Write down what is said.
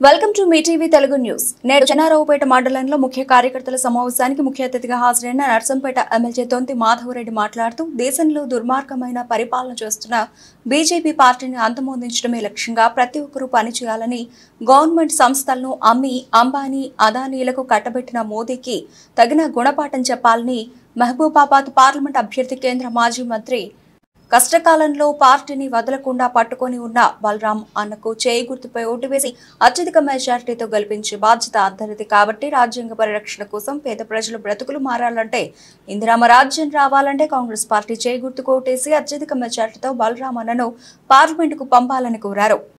welcome to మీ TV Telugu news నేడు చెన్నారావుపేట మండలంలో ముఖ్య కార్యకర్తల సమావేశానికి ముఖ్య అతిథిగా హాజరైన నర్సంపేట ఎమ్మెల్యే తొంతి మాధవరెడ్డి మాట్లాడుతూ దేశంలో దుర్మార్గమైన పరిపాలన చేస్తున్న బీజేపీ పార్టీని అంతమొందించడమే లక్ష్యంగా ప్రతి ఒక్కరూ పనిచేయాలని గవర్నమెంట్ సంస్థలను అమ్మి అంబానీ అదానీలకు కట్టబెట్టిన మోదీకి తగిన గుణపాఠం చెప్పాలని మహబూబాబాద్ పార్లమెంట్ అభ్యర్థి కేంద్ర మాజీ మంత్రి కష్టకాలంలో పార్టీని వదలకుండా పట్టుకొని ఉన్న బలరాం అన్నకు చేయి గుర్తుపై ఓటు వేసి అత్యధిక మెజార్టీతో గెలిపించే బాధ్యత అందరిది కాబట్టి రాజ్యాంగ పరిరక్షణ కోసం పేద ప్రజలు బ్రతుకులు మారాలంటే ఇందిరామ రాజ్యం రావాలంటే కాంగ్రెస్ పార్టీ చేయి గుర్తుకు ఓటేసి అత్యధిక మెజార్టీతో బలరాం అన్నను పార్లమెంటుకు పంపాలని కోరారు